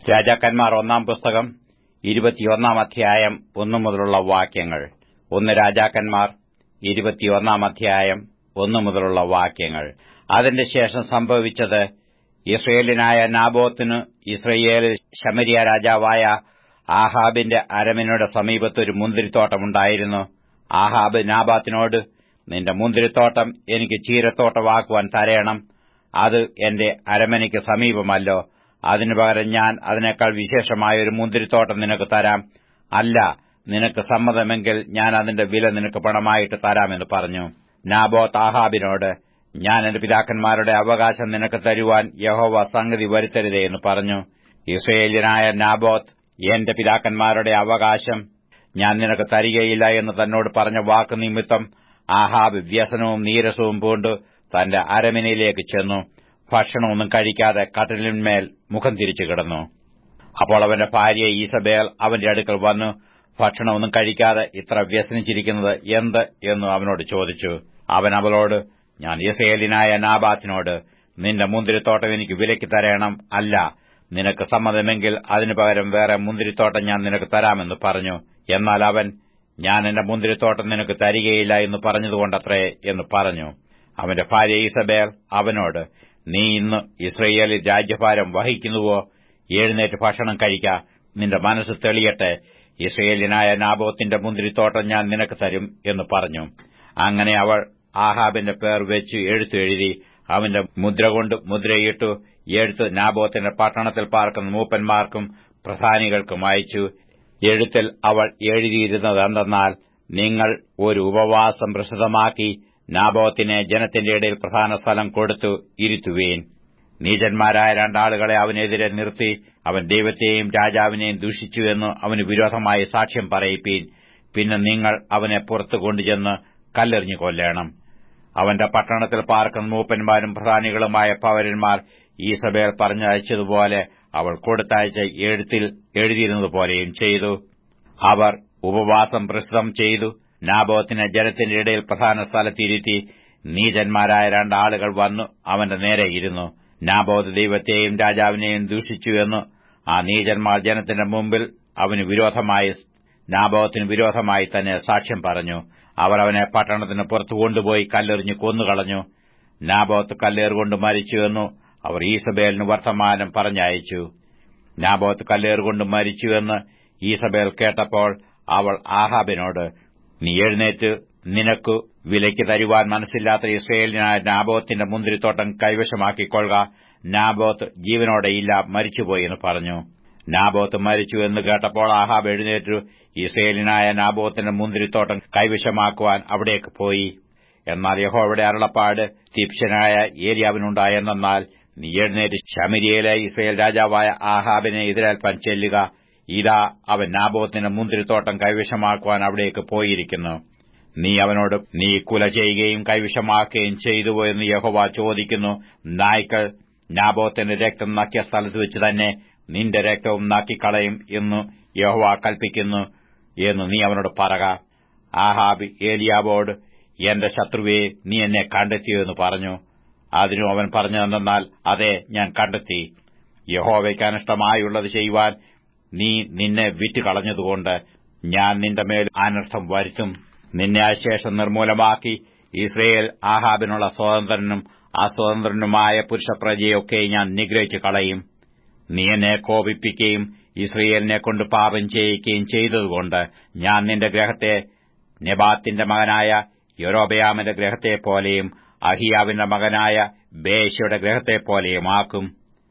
രാജാക്കന്മാർ ഒന്നാം പുസ്തകം ഇരുപത്തിയൊന്നാം അധ്യായം ഒന്നു മുതലുള്ള വാക്യങ്ങൾ ഒന്ന് രാജാക്കന്മാർ ഇരുപത്തിയൊന്നാം അധ്യായം ഒന്നു മുതലുള്ള വാക്യങ്ങൾ അതിന്റെ ശേഷം സംഭവിച്ചത് ഇസ്രയേലിനായ നാബോത്തിനു ഇസ്രയേലിൽ ശമരിയ രാജാവായ ആഹാബിന്റെ അരമനയുടെ സമീപത്ത് ഒരു മുന്തിരിത്തോട്ടമുണ്ടായിരുന്നു ആഹാബ് നാബാത്തിനോട് നിന്റെ മുന്തിരിത്തോട്ടം എനിക്ക് ചീരത്തോട്ടമാക്കുവാൻ തരയണം അത് എന്റെ അരമനയ്ക്ക് സമീപമല്ലോ അതിനു പകരം ഞാൻ അതിനേക്കാൾ വിശേഷമായ ഒരു മുന്തിരിത്തോട്ടം നിനക്ക് തരാം അല്ല നിനക്ക് സമ്മതമെങ്കിൽ ഞാൻ അതിന്റെ വില നിനക്ക് പണമായിട്ട് തരാമെന്ന് പറഞ്ഞു നാബോത്ത് ആഹാബിനോട് ഞാൻ എന്റെ പിതാക്കന്മാരുടെ അവകാശം നിനക്ക് തരുവാൻ യഹോവ സംഗതി വരുത്തരുതേ എന്ന് പറഞ്ഞു ഇസ്രയേലിയനായ നാബോത്ത് എന്റെ പിതാക്കന്മാരുടെ അവകാശം ഞാൻ നിനക്ക് തരികയില്ല എന്ന് തന്നോട് പറഞ്ഞ വാക്ക് നിമിത്തം ആഹാബ് വ്യസനവും നീരസവും പൂണ്ട് തന്റെ അരമനയിലേക്ക് ചെന്നു ഭക്ഷണമൊന്നും കഴിക്കാതെ കട്ടിലിന്മേൽ മുഖം തിരിച്ചു കിടന്നു അപ്പോൾ അവന്റെ ഭാര്യ ഈസബേൽ അവന്റെ അടുക്കൽ വന്നു ഭക്ഷണമൊന്നും കഴിക്കാതെ ഇത്ര വ്യസനിച്ചിരിക്കുന്നത് എന്ത് എന്ന് അവനോട് ചോദിച്ചു അവൻ അവളോട് ഞാൻ ഇസയേലിനായ നാബാത്തിനോട് നിന്റെ മുന്തിരിത്തോട്ടം എനിക്ക് വിലയ്ക്ക് തരയണം അല്ല നിനക്ക് സമ്മതമെങ്കിൽ അതിനു പകരം വേറെ മുന്തിരിത്തോട്ടം ഞാൻ നിനക്ക് തരാമെന്ന് പറഞ്ഞു എന്നാൽ അവൻ ഞാൻ എന്റെ മുന്തിരിത്തോട്ടം നിനക്ക് തരികയില്ല എന്ന് പറഞ്ഞതുകൊണ്ടത്രേ എന്ന് പറഞ്ഞു അവന്റെ ഭാര്യ ഈസബേൽ അവനോട് നീ ഇന്ന് ഇസ്രയേലിൽ രാജ്യഭാരം വഹിക്കുന്നുവോ എഴുന്നേറ്റ് ഭക്ഷണം കഴിക്ക നിന്റെ മനസ്സ് തെളിയട്ടെ ഇസ്രയേലിനായ നാബോത്തിന്റെ മുന്തിരിത്തോട്ടം ഞാൻ നിനക്ക് തരും എന്ന് പറഞ്ഞു അങ്ങനെ അവൾ ആഹാബിന്റെ പേർ വെച്ച് എഴുത്തു എഴുതി അവന്റെ മുദ്ര കൊണ്ട് മുദ്രയിട്ടു എഴുത്ത് നാബോത്തിന്റെ പട്ടണത്തിൽ പാർക്കുന്ന മൂപ്പന്മാർക്കും പ്രധാനികൾക്കും അയച്ചു എഴുത്തിൽ അവൾ എഴുതിയിരുന്നതെന്തെന്നാൽ നിങ്ങൾ ഒരു ഉപവാസം പ്രസിദ്ധമാക്കി നാബോത്തിനെ ജനത്തിന്റെ ഇടയിൽ പ്രധാന സ്ഥലം കൊടുത്തു ഇരുത്തുവീൻ നീചന്മാരായ രണ്ടാളുകളെ അവനെതിരെ നിർത്തി അവൻ ദൈവത്തെയും രാജാവിനെയും ദൂഷിച്ചുവെന്ന് അവന് വിരോധമായി സാക്ഷ്യം പറയിപ്പീൻ പിന്നെ നിങ്ങൾ അവനെ പുറത്തു കൊണ്ടുചെന്ന് കല്ലെറിഞ്ഞു കൊല്ലേണം അവന്റെ പട്ടണത്തിൽ പാർക്കുന്ന മൂപ്പന്മാരും പ്രധാനികളുമായ പൌരന്മാർ ഈസബേൽ പറഞ്ഞയച്ചതുപോലെ അവൾ കൊടുത്തയച്ച എഴുത്തിൽ എഴുതിയിരുന്നതുപോലെയും ചെയ്തു അവർ ഉപവാസം പ്രസിദ്ധം ചെയ്തു നാബോത്തിനെ ജനത്തിന്റെ ഇടയിൽ പ്രധാന സ്ഥലത്തിരുത്തി നീചന്മാരായ രണ്ടാളുകൾ വന്നു അവന്റെ നേരെ ഇരുന്നു നാബോത്ത് ദൈവത്തെയും രാജാവിനെയും ദൂഷിച്ചുവെന്ന് ആ നീചന്മാർ ജനത്തിന്റെ മുമ്പിൽ അവന് വിരോധമായി നാബോത്തിന് വിരോധമായി തന്നെ സാക്ഷ്യം പറഞ്ഞു അവർ അവനെ പട്ടണത്തിന് പുറത്തു കൊണ്ടുപോയി കല്ലെറിഞ്ഞ് കൊന്നുകളഞ്ഞു നാബോത്ത് കല്ലേറുകൊണ്ട് മരിച്ചുവെന്നു അവർ ഈസബേലിന് വർത്തമാനം പറഞ്ഞയച്ചു നാബോത്ത് കല്ലേറുകൊണ്ട് മരിച്ചുവെന്ന് ഈസബേൽ കേട്ടപ്പോൾ അവൾ ആഹാബിനോട് നീ എഴുന്നേറ്റ് നിനക്ക് വിലയ്ക്ക് തരുവാൻ മനസ്സില്ലാത്ത ഇസ്രയേലിനായ നാബോത്തിന്റെ മുന്തിരിത്തോട്ടം കൈവശമാക്കിക്കൊള്ളുക നാബോത്ത് ജീവനോടെയില്ല മരിച്ചുപോയി എന്ന് പറഞ്ഞു നാബോത്ത് മരിച്ചു എന്ന് കേട്ടപ്പോൾ ആഹാബ് എഴുന്നേറ്റു ഇസ്രയേലിനായ നാബോത്തിന്റെ മുന്തിരിത്തോട്ടം കൈവശമാക്കുവാൻ അവിടേക്ക് പോയി എന്നാൽ യഹോവയുടെ അരുളപ്പാട് തിപ്ഷനായ ഏരിയാവിനുണ്ടായെന്നാൽ നീ എഴുന്നേറ്റ് ശമരിയയിലെ ഇസ്രയേൽ രാജാവായ ആഹാബിനെ എതിരേൽപ്പാൻ ചെല്ലുക ഇതാ അവൻ നാബോത്തിന്റെ മുന്തിരിത്തോട്ടം കൈവശമാക്കുവാൻ അവിടേക്ക് പോയിരിക്കുന്നു നീ അവനോട് നീ കുല ചെയ്യുകയും കൈവശമാക്കുകയും ചെയ്തുവോ എന്ന് യഹോവ ചോദിക്കുന്നു നായ്ക്കൾ നാബോത്തിന്റെ രക്തം നക്കിയ സ്ഥലത്ത് വെച്ച് തന്നെ നിന്റെ രക്തവും നക്കിക്കളയും എന്ന് യഹോവ കൽപ്പിക്കുന്നു എന്ന് നീ അവനോട് പറക ആഹാബ് ഏലിയാബോട് എന്റെ ശത്രുവെ നീ എന്നെ കണ്ടെത്തിയോ എന്ന് പറഞ്ഞു അതിനു അവൻ പറഞ്ഞതെന്നാൽ അതെ ഞാൻ കണ്ടെത്തി യഹോവയ്ക്ക് അനിഷ്ടമായുള്ളത് ചെയ്യുവാൻ നീ നിന്നെ വിറ്റുകളഞ്ഞതുകൊണ്ട് ഞാൻ നിന്റെ മേൽ അനർത്ഥം വരുത്തും നിന്നെ അശേഷം നിർമൂലമാക്കി ഇസ്രയേൽ ആഹാബിനുള്ള സ്വതന്ത്രനും അസ്വതന്ത്രനുമായ പുരുഷപ്രജയൊക്കെ ഞാൻ നിഗ്രഹിച്ചു കളയും നീ എന്നെ കോപിപ്പിക്കുകയും ഇസ്രയേലിനെ കൊണ്ട് പാപം ചെയ്യിക്കുകയും ചെയ്തതുകൊണ്ട് ഞാൻ നിന്റെ ഗ്രഹത്തെ നെബാത്തിന്റെ മകനായ യൊരോബയാമിന്റെ ഗ്രഹത്തെപ്പോലെയും അഹിയാവിന്റെ മകനായ ബേശയുടെ ഗ്രഹത്തെപ്പോലെയും ആക്കും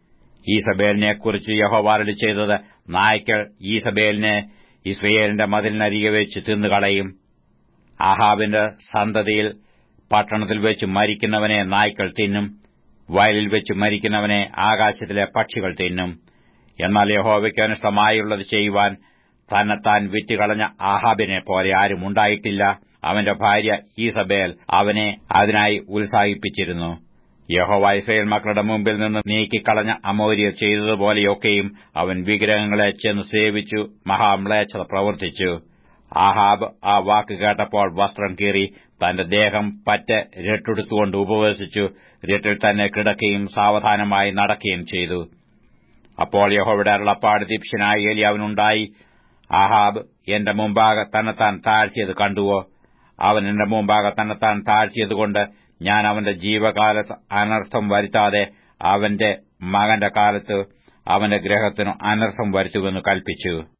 ഈസബേലിനെക്കുറിച്ച് യഹോവാരടി ചെയ്തത് നായ്ക്കൾ ഈസബേലിനെ ഇസ്രയേലിന്റെ മതിലിനരികെ വെച്ച് തിന്നുകളയും ആഹാബിന്റെ സന്തതിയിൽ പട്ടണത്തിൽ വെച്ച് മരിക്കുന്നവനെ നായ്ക്കൾ തിന്നും വയലിൽ വെച്ച് മരിക്കുന്നവനെ ആകാശത്തിലെ പക്ഷികൾ തിന്നും എന്നാൽ യഹോവയ്ക്ക് അനിഷ്ടമായുള്ളത് ചെയ്യുവാൻ തന്നെത്താൻ വിറ്റുകളഞ്ഞ ആഹാബിനെ പോലെ ആരും ഉണ്ടായിട്ടില്ല അവന്റെ ഭാര്യ ഈസബേൽ അവനെ അതിനായി ഉത്സാഹിപ്പിച്ചിരുന്നു യഹോവ ഇസ്രയേൽ മക്കളുടെ മുമ്പിൽ നിന്ന് നീക്കിക്കളഞ്ഞ അമോര്യർ ചെയ്തതുപോലെയൊക്കെയും അവൻ വിഗ്രഹങ്ങളെ ചെന്ന് സേവിച്ചു മഹാമ്ലേച്ഛത പ്രവർത്തിച്ചു ആഹാബ് ആ വാക്ക് കേട്ടപ്പോൾ വസ്ത്രം കീറി തന്റെ ദേഹം പറ്റ രട്ടെടുത്തുകൊണ്ട് ഉപവസിച്ചു രട്ടിൽ തന്നെ കിടക്കുകയും സാവധാനമായി നടക്കുകയും ചെയ്തു അപ്പോൾ യഹോവയുടെ അരുളപ്പാട് ദീപ്ഷനായ ഏലിയാവിനുണ്ടായി ആഹാബ് എന്റെ മുമ്പാകെ തന്നെത്താൻ താഴ്ത്തിയത് കണ്ടുവോ അവൻ എന്റെ മുമ്പാകെ തന്നെത്താൻ താഴ്ത്തിയതുകൊണ്ട് ഞാൻ അവന്റെ ജീവകാലത്ത് അനർത്ഥം വരുത്താതെ അവന്റെ മകന്റെ കാലത്ത് അവന്റെ ഗ്രഹത്തിനു അനർത്ഥം വരുത്തുമെന്ന് കൽപ്പിച്ചു